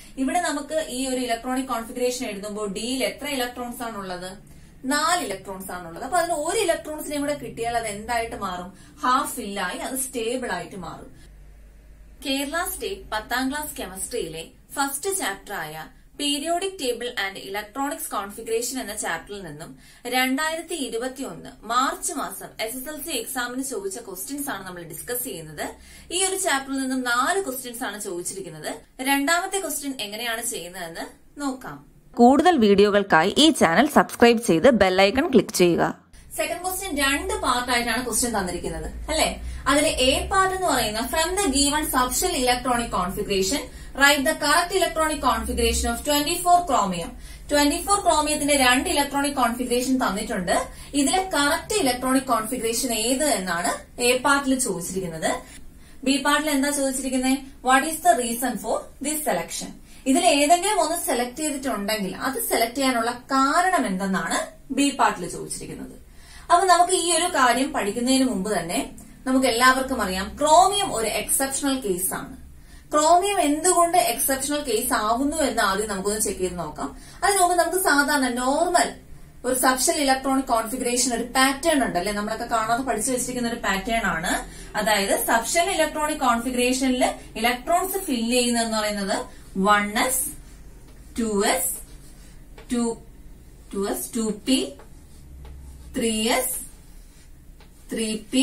ഇവിടെ നമുക്ക് ഈ ഒരു ഇലക്ട്രോണിക് കോൺഫിഗറേഷൻ എഴുതുമ്പോൾ ഡിയിൽ എത്ര ഇലക്ട്രോൺസ് ആണുള്ളത് നാല് ഇലക്ട്രോൺസ് ആണുള്ളത് അപ്പൊ അതിന് ഒരു ഇലക്ട്രോൺസിനെ കൂടെ കിട്ടിയാൽ അത് എന്തായിട്ട് മാറും ഹാഫ് ഫില്ലായി അത് സ്റ്റേബിൾ ആയിട്ട് മാറും കേരള സ്റ്റേറ്റ് പത്താം ക്ലാസ് കെമിസ്ട്രിയിലെ ഫസ്റ്റ് ചാപ്റ്റർ ആയ periodic table and electronics configuration എന്ന ചാപ്റ്ററിൽ നിന്നും രണ്ടായിരത്തി ഇരുപത്തിയൊന്ന് മാർച്ച് മാസം എസ് എസ് എൽ സി എക്സാമിന് ചോദിച്ച ക്വസ്റ്റ്യൻസ് ആണ് നമ്മൾ ഡിസ്കസ് ചെയ്യുന്നത് ഈ ഒരു ചാപ്റ്ററിൽ നിന്നും നാല് ക്വസ്റ്റ്യൻസ് ആണ് ചോദിച്ചിരിക്കുന്നത് രണ്ടാമത്തെ ക്വസ്റ്റ്യൻ എങ്ങനെയാണ് ചെയ്യുന്നതെന്ന് നോക്കാം കൂടുതൽ വീഡിയോകൾക്കായി ഈ ചാനൽ സബ്സ്ക്രൈബ് ചെയ്ത് ബെല്ലൈക്കൺ ക്ലിക്ക് ചെയ്യുക സെക്കൻഡ് ക്വസ്റ്റ്യൻ രണ്ട് പാർട്ടായിട്ടാണ് ക്വസ്റ്റ്യൻ തന്നിരിക്കുന്നത് അല്ലെ അതിൽ എ പാർട്ട് എന്ന് പറയുന്ന from the given subshell electronic configuration write the correct electronic configuration of twenty four chromium twenty four ക്രോമിയത്തിന്റെ രണ്ട് ഇലക്ട്രോണിക് കോൺഫിഗറേഷൻ തന്നിട്ടുണ്ട് ഇതിലെ കറക്റ്റ് ഇലക്ട്രോണിക് കോൺഫിഗറേഷൻ ഏത് എന്നാണ് എ പാർട്ടിൽ ചോദിച്ചിരിക്കുന്നത് ബി പാർട്ടിൽ എന്താ ചോദിച്ചിരിക്കുന്നത് what is the reason for this selection ഇതിൽ ഏതെങ്കിലും ഒന്ന് സെലക്ട് ചെയ്തിട്ടുണ്ടെങ്കിൽ അത് സെലക്ട് ചെയ്യാനുള്ള കാരണം എന്തെന്നാണ് ബി പാർട്ടിൽ ചോദിച്ചിരിക്കുന്നത് അപ്പൊ നമുക്ക് ഈ ഒരു കാര്യം പഠിക്കുന്നതിന് മുമ്പ് തന്നെ നമുക്ക് എല്ലാവർക്കും അറിയാം ക്രോമിയം ഒരു എക്സെപ്ഷണൽ കേസാണ് ക്രോമിയം എന്തുകൊണ്ട് എക്സെപ്ഷണൽ കേസ് ആവുന്നു എന്ന് ആദ്യം നമുക്കൊന്ന് ചെക്ക് ചെയ്ത് നോക്കാം അതിന് മുമ്പ് നമുക്ക് സാധാരണ നോർമൽ ഒരു സബ്ഷൽ ഇലക്ട്രോണിക് കോൺഫിഗറേഷൻ ഒരു പാറ്റേൺ ഉണ്ട് അല്ലെ നമ്മളൊക്കെ കാണാതെ പഠിച്ചു വെച്ചിരിക്കുന്ന ഒരു പാറ്റേൺ ആണ് അതായത് സബ്ഷൽ ഇലക്ട്രോണിക് കോൺഫിഗറേഷനിൽ ഇലക്ട്രോൺസ് ഫില്ല് ചെയ്യുന്നതെന്ന് പറയുന്നത് one S to S to to S to P three S three P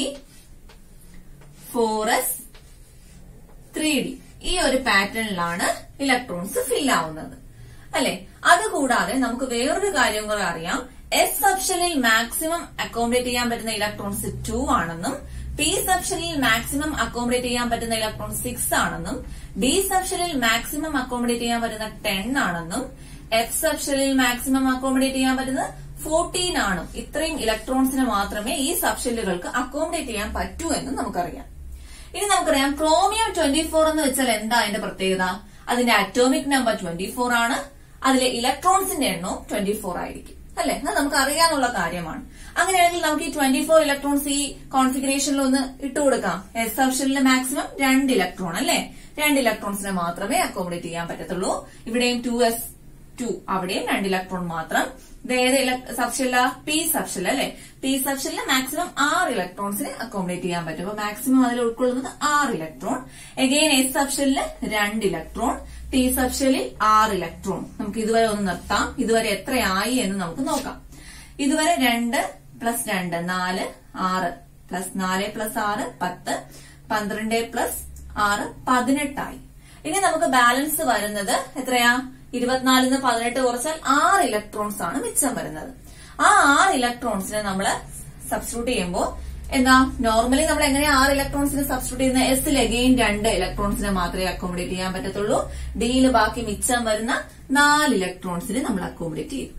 four S three D ഈ ഒരു പാറ്റേണിലാണ് ഇലക്ട്രോൺസ് ഫിൽ ആവുന്നത് അല്ലെ അതുകൂടാതെ നമുക്ക് വേറൊരു കാര്യം കൂടെ അറിയാം എസ് സബ്ഷനിൽ മാക്സിമം അക്കോമഡേറ്റ് ചെയ്യാൻ പറ്റുന്ന ഇലക്ട്രോൺസ് ടു ആണെന്നും പി സബ്ഷനിൽ മാക്സിമം അക്കോമഡേറ്റ് ചെയ്യാൻ പറ്റുന്ന ഇലക്ട്രോൺ സിക്സ് ആണെന്നും ഡി സബ്ഷനിൽ മാക്സിമം അക്കോമഡേറ്റ് ചെയ്യാൻ പറ്റുന്ന ടെൻ ആണെന്നും എഫ് സബ്ഷനിൽ മാക്സിമം അക്കോമഡേറ്റ് ചെയ്യാൻ പറ്റുന്നത് ഫോർട്ടീൻ ആണ് ഇത്രയും ഇലക്ട്രോൺസിന് മാത്രമേ ഈ സബ്ഷെല്ലുകൾക്ക് അക്കോമഡേറ്റ് ചെയ്യാൻ പറ്റൂ എന്ന് നമുക്കറിയാം ഇനി നമുക്കറിയാം ക്രോമിയം ട്വന്റി ഫോർ എന്ന് വെച്ചാൽ എന്താ അതിന്റെ പ്രത്യേകത അതിന്റെ അറ്റോമിക് നമ്പർ ട്വന്റി ഫോർ ആണ് അതിലെ ഇലക്ട്രോൺസിന്റെ എണ്ണവും ട്വന്റി ഫോർ ആയിരിക്കും അല്ലെ അത് നമുക്ക് അറിയാനുള്ള കാര്യമാണ് അങ്ങനെയാണെങ്കിൽ നമുക്ക് ഈ ട്വന്റി ഫോർ ഇലക്ട്രോൺസ് ഈ കോൺഫിഗറേഷനിൽ ഒന്ന് ഇട്ട് കൊടുക്കാം എസ് സബ്ഷനിലെ മാക്സിമം രണ്ട് ഇലക്ട്രോൺ അല്ലെ രണ്ട് ഇലക്ട്രോൺസിനെ മാത്രമേ അക്കോമഡേറ്റ് ചെയ്യാൻ പറ്റത്തുള്ളൂ ഇവിടെയും ടു എസ് ടു അവിടെയും രണ്ട് ഇലക്ട്രോൺ മാത്രം വേറെ സബ്ഷെല്ല പി സബ്ഷെല്ല അല്ലെ പി സബ്ഷെല്ലിൽ മാക്സിമം ആറ് ഇലക്ട്രോൺസിനെ അക്കോമഡേറ്റ് ചെയ്യാൻ പറ്റും അപ്പൊ മാക്സിമം അതിൽ ഉൾക്കൊള്ളുന്നത് ആറ് ഇലക്ട്രോൺ എഗെയിൻ എസ് സബ്ഷെല്ലിൽ രണ്ട് ഇലക്ട്രോൺ ടി സബ്ഷെല്ലിൽ ആറ് ഇലക്ട്രോൺ നമുക്ക് ഇതുവരെ ഒന്ന് നിർത്താം ഇതുവരെ എത്രയായി എന്ന് നമുക്ക് നോക്കാം ഇതുവരെ രണ്ട് പ്ലസ് രണ്ട് നാല് ആറ് പ്ലസ് നാല് പ്ലസ് ആറ് പത്ത് പന്ത്രണ്ട് പ്ലസ് ആറ് പതിനെട്ടായി ഇനി നമുക്ക് ബാലൻസ് വരുന്നത് എത്രയാ ഇരുപത്തിനാലിന്ന് പതിനെട്ട് കുറച്ചാൽ ആറ് ഇലക്ട്രോൺസ് ആണ് മിച്ചം വരുന്നത് ആ ആറ് ഇലക്ട്രോൺസിനെ നമ്മൾ സബ്സ്റ്റിറ്റ്യൂട്ട് ചെയ്യുമ്പോൾ എന്താ നോർമലി നമ്മൾ എങ്ങനെയാ ആറ് ഇലക്ട്രോൺസിനെ സബ്സ്റ്റിറ്റ്യൂട്ട് ചെയ്യുന്ന എസിൽ എഗെയിൻ രണ്ട് ഇലക്ട്രോൺസിനെ മാത്രമേ അക്കോമഡേറ്റ് ചെയ്യാൻ പറ്റത്തുള്ളൂ ഡിയിൽ ബാക്കി മിച്ചം വരുന്ന നാല് ഇലക്ട്രോൺസിനെ നമ്മൾ അക്കോമഡേറ്റ് ചെയ്യും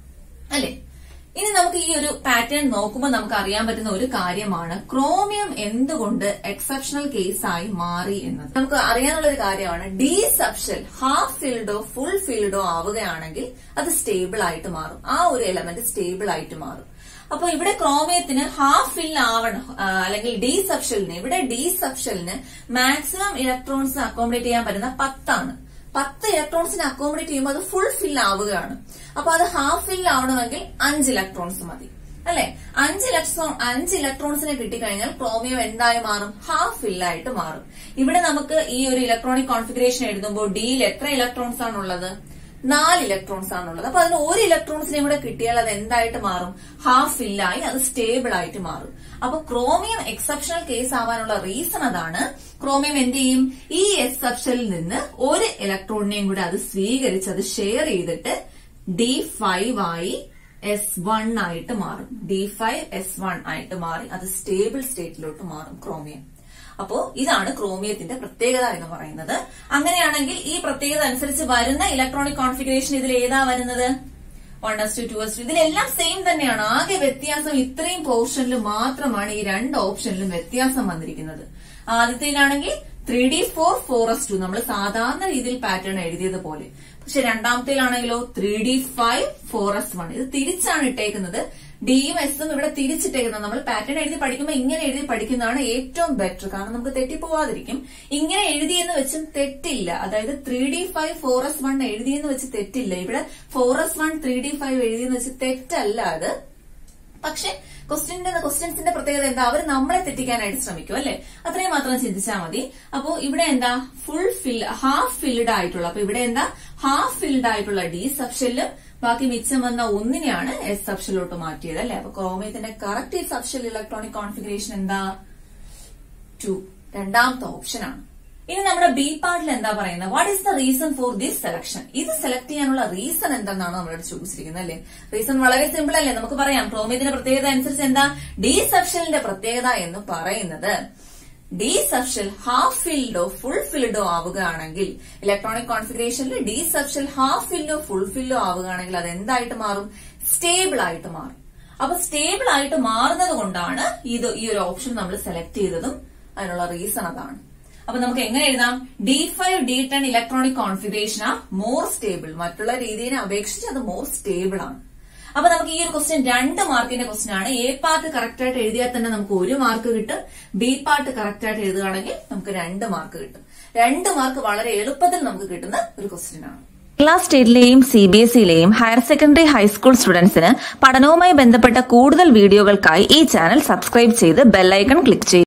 അല്ലെ ഇനി നമുക്ക് ഈ ഒരു പാറ്റേൺ നോക്കുമ്പോൾ നമുക്ക് അറിയാൻ പറ്റുന്ന ഒരു കാര്യമാണ് ക്രോമിയം എന്തുകൊണ്ട് എക്സെപ്ഷണൽ കേസായി മാറി എന്നത് നമുക്ക് അറിയാനുള്ള ഒരു കാര്യമാണ് ഡി സബ്ഷൽ ഹാഫ് ഫീൽഡോ ഫുൾ ഫീൽഡോ ആവുകയാണെങ്കിൽ അത് സ്റ്റേബിൾ ആയിട്ട് മാറും ആ ഒരു എലമെന്റ് സ്റ്റേബിൾ ആയിട്ട് മാറും അപ്പൊ ഇവിടെ ക്രോമിയത്തിന് ഹാഫ് ഫിൽ ആവണം ആ, അല്ലെങ്കിൽ ഡി സബ്ഷലിന് ഇവിടെ ഡി സബ്ഷലിന് മാക്സിമം ഇലക്ട്രോൺസ് അക്കോമഡേറ്റ് ചെയ്യാൻ പറ്റുന്ന പത്താണ് പത്ത് ഇലക്ട്രോൺസിനെ അക്കോമഡേറ്റ് ചെയ്യുമ്പോൾ അത് ഫുൾ ഫിൽ ആവുകയാണ് അപ്പൊ അത് ഹാഫ് ഫിൽ ആവണമെങ്കിൽ അഞ്ച് ഇലക്ട്രോൺസ് മതി അല്ലെ അഞ്ച് ഇലക്ട്രോൺ അഞ്ച് ഇലക്ട്രോൺസിനെ കിട്ടിക്കഴിഞ്ഞാൽ ക്രോമിയം എന്തായി മാറും ഹാഫ് ഫിൽ ആയിട്ട് മാറും ഇവിടെ നമുക്ക് ഈ ഒരു ഇലക്ട്രോണിക് കോൺഫിഗറേഷൻ എഴുതുമ്പോൾ ഡിയിൽ എത്ര ഇലക്ട്രോൺസ് ആണുള്ളത് നാല് ഇലക്ട്രോൺസ് ആണുള്ളത് അപ്പൊ അതിന് ഒരു ഇലക്ട്രോൺസിനെയും കൂടെ കിട്ടിയാൽ അത് എന്തായിട്ട് മാറും ഹാഫ് ഫില്ലായി അത് സ്റ്റേബിൾ ആയിട്ട് മാറും അപ്പൊ ക്രോമിയം എക്സെപ്ഷണൽ കേസ് ആവാനുള്ള റീസൺ അതാണ് ക്രോമിയം എന്ത് ചെയ്യും ഈ എക്സെപ്ഷനിൽ നിന്ന് ഒരു ഇലക്ട്രോണിനെയും കൂടെ അത് സ്വീകരിച്ച് അത് ഷെയർ ചെയ്തിട്ട് ഡി ഫൈവ് ആയി എസ് വൺ ആയിട്ട് മാറും ഡി ഫൈവ് എസ് വൺ ആയിട്ട് മാറി അത് സ്റ്റേബിൾ സ്റ്റേറ്റിലോട്ട് മാറും ക്രോമിയം അപ്പോ ഇതാണ് ക്രോമിയത്തിന്റെ പ്രത്യേകത എന്ന് പറയുന്നത് അങ്ങനെയാണെങ്കിൽ ഈ പ്രത്യേകത അനുസരിച്ച് വരുന്ന ഇലക്ട്രോണിക് കോൺഫിഗറേഷൻ ഇതിൽ ഏതാ വരുന്നത് one S to to S to ഇതിലെല്ലാം സെയിം തന്നെയാണ് ആകെ വ്യത്യാസം ഇത്രയും പോർഷനിൽ മാത്രമാണ് ഈ രണ്ട് ഓപ്ഷനിലും വ്യത്യാസം വന്നിരിക്കുന്നത് ആദ്യത്തേലാണെങ്കിൽ three D four four S to നമ്മൾ സാധാരണ രീതിയിൽ പാറ്റേൺ എഴുതിയത് പോലെ പക്ഷെ രണ്ടാമത്തേലാണെങ്കിലോ three D five four S one ഇത് തിരിച്ചാണ് ഇട്ടേക്കുന്നത് ഡിയും എസും ഇവിടെ തിരിച്ചിട്ടേക്കുന്നത് നമ്മൾ പാറ്റേൺ എഴുതി പഠിക്കുമ്പോൾ ഇങ്ങനെ എഴുതി പഠിക്കുന്നതാണ് ഏറ്റവും ബെറ്റർ കാരണം നമുക്ക് തെറ്റിപ്പോവാതിരിക്കും ഇങ്ങനെ എഴുതിയെന്ന് വെച്ചും തെറ്റില്ല അതായത് three D five four S one എഴുതിയെന്ന് വെച്ച് തെറ്റില്ല ഇവിടെ four S one three D five എഴുതിയെന്ന് വെച്ച് തെറ്റല്ല അത് പക്ഷെ ക്വസ്റ്റ്യന്റെ ക്വസ്റ്റ്യൻസിന്റെ പ്രത്യേകത എന്താ അവർ നമ്മളെ തെറ്റിക്കാനായിട്ട് ശ്രമിക്കും അല്ലെ അത്രയും മാത്രം ചിന്തിച്ചാൽ മതി അപ്പോ ഇവിടെ എന്താ ഫുൾ ഫിൽ ഹാഫ് ഫിൽഡ് ആയിട്ടുള്ള അപ്പൊ ഇവിടെ എന്താ ഹാഫ് ഫിൽഡ് ആയിട്ടുള്ള ഡി സബ്ഷെല്ലും ബാക്കി മിച്ചം വന്ന ഒന്നിനെയാണ് എസ് സബ്ഷെല്ലോട്ട് മാറ്റിയത് അല്ലെ അപ്പൊ ക്രോമിയത്തിന്റെ കറക്റ്റ് സബ്ഷെൽ ഇലക്ട്രോണിക് കോൺഫിഗറേഷൻ എന്താ ടു രണ്ടാമത്തെ ഓപ്ഷൻ ആണ് ഇനി നമ്മുടെ ബി പാർട്ടിൽ എന്താ പറയുന്നത് what is the reason for this selection ഇത് സെലക്ട് ചെയ്യാനുള്ള റീസൺ എന്തെന്നാണ് നമ്മളോട് ചോദിച്ചിരിക്കുന്നത് അല്ലേ റീസൺ വളരെ സിമ്പിൾ അല്ലേ നമുക്ക് പറയാം ക്രോമിയത്തിന്റെ പ്രത്യേകത അനുസരിച്ച് എന്താ ഡി സബ്ഷലിന്റെ പ്രത്യേകത എന്ന് പറയുന്നത് ഡി സബ്ഷൽ ഹാഫ് ഫിൽഡോ ഫുൾ ഫിൽഡോ ആവുകയാണെങ്കിൽ ഇലക്ട്രോണിക് കോൺഫിഗറേഷനിൽ ഡി സബ്ഷൽ ഹാഫ് ഫിൽഡോ ഫുൾ ഫിൽഡോ ആവുകയാണെങ്കിൽ അത് എന്തായിട്ട് മാറും സ്റ്റേബിൾ ആയിട്ട് മാറും അപ്പൊ സ്റ്റേബിൾ ആയിട്ട് മാറുന്നത് കൊണ്ടാണ് ഇത് ഈ ഒരു ഓപ്ഷൻ നമ്മൾ സെലക്ട് ചെയ്തതും അതിനുള്ള റീസൺ അതാണ് അപ്പൊ നമുക്ക് എങ്ങനെ എഴുതാം D five D ten electronic configuration ആ മോർ സ്റ്റേബിൾ മറ്റുള്ള രീതിയെ അപേക്ഷിച്ച് അത് മോർ സ്റ്റേബിൾ ആണ് അപ്പൊ നമുക്ക് ഈ ഒരു ക്വസ്റ്റ്യൻ രണ്ട് മാർക്കിന്റെ ക്വസ്റ്റ്യൻ ആണ് എ പാർട്ട് കറക്റ്റ് ആയിട്ട് എഴുതിയാൽ തന്നെ നമുക്ക് ഒരു മാർക്ക് കിട്ടും ബി പാർട്ട് കറക്റ്റ് ആയിട്ട് എഴുതുകയാണെങ്കിൽ നമുക്ക് രണ്ട് മാർക്ക് കിട്ടും രണ്ട് മാർക്ക് വളരെ എളുപ്പത്തിൽ നമുക്ക് കിട്ടുന്ന ഒരു ക്വസ്റ്റ്യൻ ആണ് കേരള സ്റ്റേറ്റിലെയും സി ബി എസ് ഇയിലെയും ഹയർ സെക്കൻഡറി ഹൈസ്കൂൾ സ്റ്റുഡൻസിന് പഠനവുമായി ബന്ധപ്പെട്ട കൂടുതൽ വീഡിയോകൾക്കായി ഈ ചാനൽ സബ്സ്ക്രൈബ് ചെയ്ത് ബെല്ലൈക്കൺ ക്ലിക്ക് ചെയ്യുക